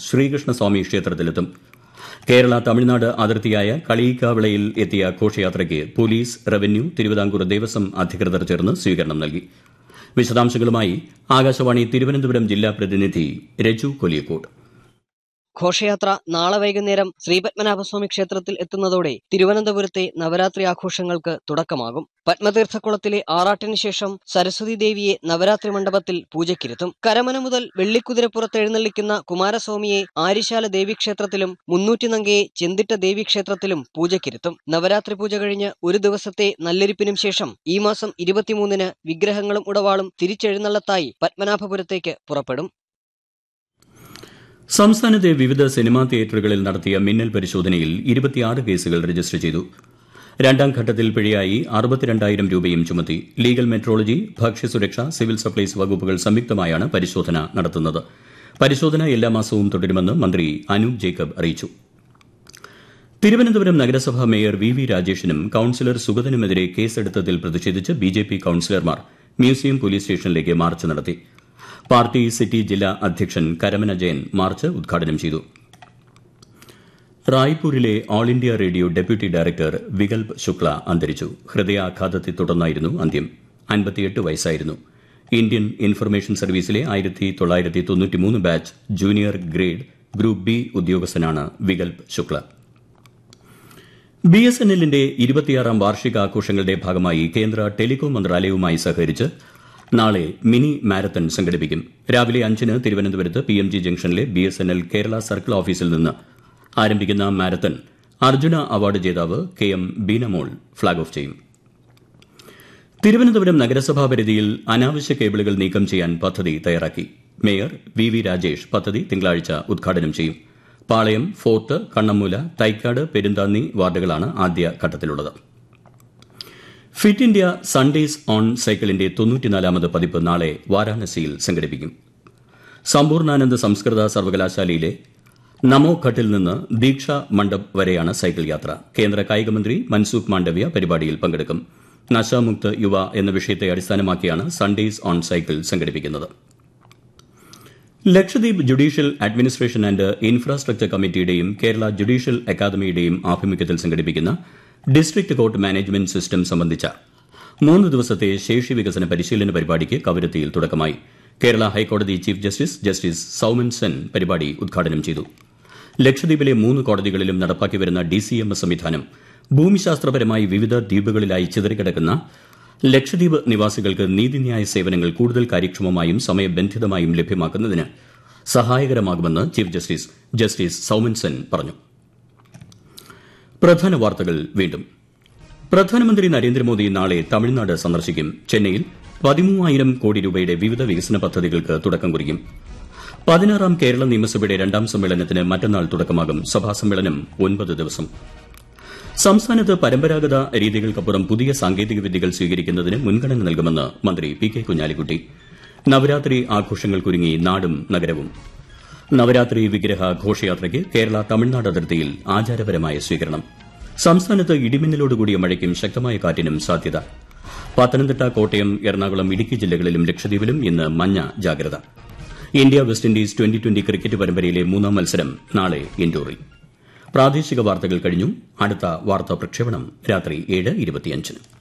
ശ്രീകൃഷ്ണസ്വാമി ക്ഷേത്രത്തിലെത്തും കേരള തമിഴ്നാട് അതിർത്തിയായ കളിയിക്കാവിളയിൽ എത്തിയ ഘോഷയാത്രയ്ക്ക് പോലീസ് റവന്യൂ തിരുവിതാംകൂർ ദേവസ്വം അധികൃതർ ചേർന്ന് സ്വീകരണം നൽകി വിശദാംശങ്ങളുമായി ആകാശവാണി തിരുവനന്തപുരം ജില്ലാ പ്രതിനിധി രജു കൊലിയക്കോട് ഘോഷയാത്ര നാളെ വൈകുന്നേരം ശ്രീപത്മനാഭസ്വാമി ക്ഷേത്രത്തിൽ എത്തുന്നതോടെ തിരുവനന്തപുരത്തെ നവരാത്രി ആഘോഷങ്ങൾക്ക് തുടക്കമാകും പത്മതീർത്ഥക്കുളത്തിലെ ആറാട്ടിന് ശേഷം സരസ്വതി ദേവിയെ നവരാത്രി മണ്ഡപത്തിൽ പൂജയ്ക്കിരുത്തും കരമന മുതൽ വെള്ളിക്കുതിരപ്പുറത്ത് എഴുന്നള്ളിക്കുന്ന കുമാരസ്വാമിയെ ആര്യശാല ദേവീക്ഷേത്രത്തിലും മുന്നൂറ്റിനങ്കയെ ചെന്തിട്ട ദേവീക്ഷേത്രത്തിലും പൂജയ്ക്കിരുത്തും നവരാത്രി പൂജ കഴിഞ്ഞ് ഒരു ദിവസത്തെ നല്ലെരിപ്പിനും ശേഷം ഈ മാസം ഇരുപത്തിമൂന്നിന് വിഗ്രഹങ്ങളും ഉടവാളും തിരിച്ചെഴുന്നള്ളത്തായി പത്മനാഭപുരത്തേക്ക് പുറപ്പെടും സംസ്ഥാനത്തെ വിവിധ സിനിമാ തിയേറ്ററുകളിൽ നടത്തിയ മിന്നൽ പരിശോധനയിൽ ഇരുപത്തിയാറ് കേസുകൾ രജിസ്റ്റർ ചെയ്തു രണ്ടാം ഘട്ടത്തിൽ പിഴയായി അറുപത്തിരണ്ടായിരം രൂപയും ചുമത്തി ലീഗൽ മെട്രോളജി ഭക്ഷ്യസുരക്ഷ സിവിൽ സപ്ലൈസ് വകുപ്പുകൾ സംയുക്തമായാണ് പരിശോധന നടത്തുന്നത് പരിശോധന എല്ലാ മാസവും തുടരുമെന്ന് മന്ത്രി അനൂപ് ജേക്കബ് അറിയിച്ചു തിരുവനന്തപുരം നഗരസഭാ മേയർ വി വി രാജേഷിനും കൌൺസിലർ സുഗതനുമെതിരെ കേസെടുത്തതിൽ പ്രതിഷേധിച്ച് ബി ജെ പി കൌൺസിലർമാർ മ്യൂസിയം പോലീസ് സ്റ്റേഷനിലേക്ക് മാർച്ച് നടത്തി പാർട്ടി സിറ്റി ജില്ലാ അധ്യക്ഷൻ കരമന ജയൻ മാർച്ച് ഉദ്ഘാടനം ചെയ്തു റായ്പൂരിലെ all India radio deputy director Vikalp Shukla അന്തരിച്ചു ഹൃദയാഘാതത്തെ തുടർന്നായിരുന്നു അന്ത്യം അൻപത്തിയെട്ട് വയസ്സായിരുന്നു ഇന്ത്യൻ ഇൻഫർമേഷൻ സർവീസിലെ ആയിരത്തി തൊള്ളായിരത്തി തൊണ്ണൂറ്റിമൂന്ന് batch junior grade group B ഉദ്യോഗസ്ഥനാണ് Vikalp Shukla B S N എല്ലിന്റെ ഇരുപത്തിയാറാം വാർഷികാഘോഷങ്ങളുടെ ഭാഗമായി കേന്ദ്ര ടെലികോം മന്ത്രാലയവുമായി സഹകരിച്ച് നാളെ മിനി മാരത്തൺ സംഘടിപ്പിക്കും രാവിലെ അഞ്ചിന് തിരുവനന്തപുരത്ത് പി എം ജി ജംഗ്ഷനിലെ B S N L Kerala circle ഓഫീസിൽ നിന്ന് ആരംഭിക്കുന്ന മാരത്തൺ അർജുന അവാർഡ് ജേതാവ് K M Beenamol flag off ചെയ്യും തിരുവനന്തപുരം നഗരസഭാ പരിധിയിൽ അനാവശ്യ കേബിളുകൾ നീക്കം ചെയ്യാൻ പദ്ധതി തയ്യാറാക്കി മേയർ വി വി രാജേഷ് പദ്ധതി തിങ്കളാഴ്ച ഉദ്ഘാടനം ചെയ്യും പാളയം ഫോർട്ട് കണ്ണമ്മൂല തൈക്കാട് പെരുന്താന്നി വാർഡുകളാണ് ആദ്യ ഘട്ടത്തിലുള്ളത് ഫിറ്റ് ഇന്ത്യ സൺഡേസ് ഓൺ സൈക്കിളിന്റെ തൊണ്ണൂറ്റിനാലാമത് പതിപ്പ് നാളെ വാരാണസിയിൽ സംഘടിപ്പിക്കും സമ്പൂർണ്ണാനന്ദ സംസ്കൃത സർവകലാശാലയിലെ നമോ ഘട്ടിൽ നിന്ന് ദീക്ഷ മണ്ഡപ് വരെയാണ് സൈക്കിൾ യാത്ര കേന്ദ്ര കായികമന്ത്രി മൻസൂഖ് മാണ്ഡവ്യ പരിപാടിയിൽ പങ്കെടുക്കും നശാമുക്ത് യുവ എന്ന വിഷയത്തെ അടിസ്ഥാനമാക്കിയാണ് സൺഡേസ് ഓൺ സൈക്കിൾ സംഘടിപ്പിക്കുന്നത് Lakshadweep judicial administration and infrastructure കമ്മിറ്റിയുടെയും കേരള ജുഡീഷ്യൽ അക്കാദമിയുടെയും ആഭിമുഖ്യത്തിൽ സംഘടിപ്പിക്കുന്ന ഡിസ്ട്രിക്ട് കോർട്ട് മാനേജ്മെന്റ് സിസ്റ്റം സംബന്ധിച്ച മൂന്ന് ദിവസത്തെ ശേഷി വികസന പരിശീലന പരിപാടിക്ക് കവരത്തിയിൽ തുടക്കമായി കേരള ഹൈക്കോടതി chief justice justice Soumen Sen പരിപാടി ഉദ്ഘാടനം ചെയ്തു ലക്ഷദ്വീപിലെ മൂന്ന് കോടതികളിലും നടപ്പാക്കി വരുന്ന ഡിസിഎംഎസ് സംവിധാനം ഭൂമിശാസ്ത്രപരമായി വിവിധ ദ്വീപുകളിലായി ചിതറിക്കിടക്കുന്ന ലക്ഷദ്വീപ് നിവാസികൾക്ക് നീതിന്യായ സേവനങ്ങൾ കൂടുതൽ കാര്യക്ഷമമായും സമയബന്ധിതമായും ലഭ്യമാക്കുന്നതിന് സഹായകരമാകുമെന്ന് chief justice justice Soumen Sen പറഞ്ഞു പ്രധാന വാർത്തകൾ വീണ്ടും പ്രധാനമന്ത്രി നരേന്ദ്രമോദി നാളെ തമിഴ്നാട് സന്ദർശിക്കും ചെന്നൈയിൽ പതിമൂവായിരം കോടി രൂപയുടെ വിവിധ വികസന പദ്ധതികൾക്ക് തുടക്കം കുറിക്കും പതിനാറാം കേരള നിയമസഭയുടെ രണ്ടാം സമ്മേളനത്തിന് മറ്റന്നാൾ തുടക്കമാകും സഭാ സമ്മേളനം ഒൻപത് ദിവസം സംസ്ഥാനത്ത് പരമ്പരാഗത രീതികൾക്കപ്പുറം പുതിയ സാങ്കേതിക വിദ്യകൾ സ്വീകരിക്കുന്നതിന് മുൻഗണന നൽകുമെന്ന് മന്ത്രി പി കെ കുഞ്ഞാലിക്കുട്ടി നവരാത്രി ആഘോഷങ്ങൾക്കൊരുങ്ങി നാടും നഗരവും നവരാത്രി വിഗ്രഹ ഘോഷയാത്രയ്ക്ക് കേരള തമിഴ്നാട് അതിർത്തിയിൽ ആചാരപരമായ സ്വീകരണം സംസ്ഥാനത്ത് ഇടിമിന്നലോടുകൂടിയ മഴയ്ക്കും ശക്തമായ കാറ്റിനും സാധ്യത പത്തനംതിട്ട കോട്ടയം എറണാകുളം ഇടുക്കി ജില്ലകളിലും ലക്ഷദ്വീപിലും ഇന്ന് മഞ്ഞ ജാഗ്രത India West Indies twenty twenty cricket പരമ്പരയിലെ മൂന്നാം മത്സരം നാളെ ഇൻഡോറിൽ പ്രാദേശിക വാർത്തകൾ കഴിഞ്ഞു അടുത്ത വാർത്താ പ്രക്ഷേപണം രാത്രി ഏഴ് ഇരുപത്തിയഞ്ചിന്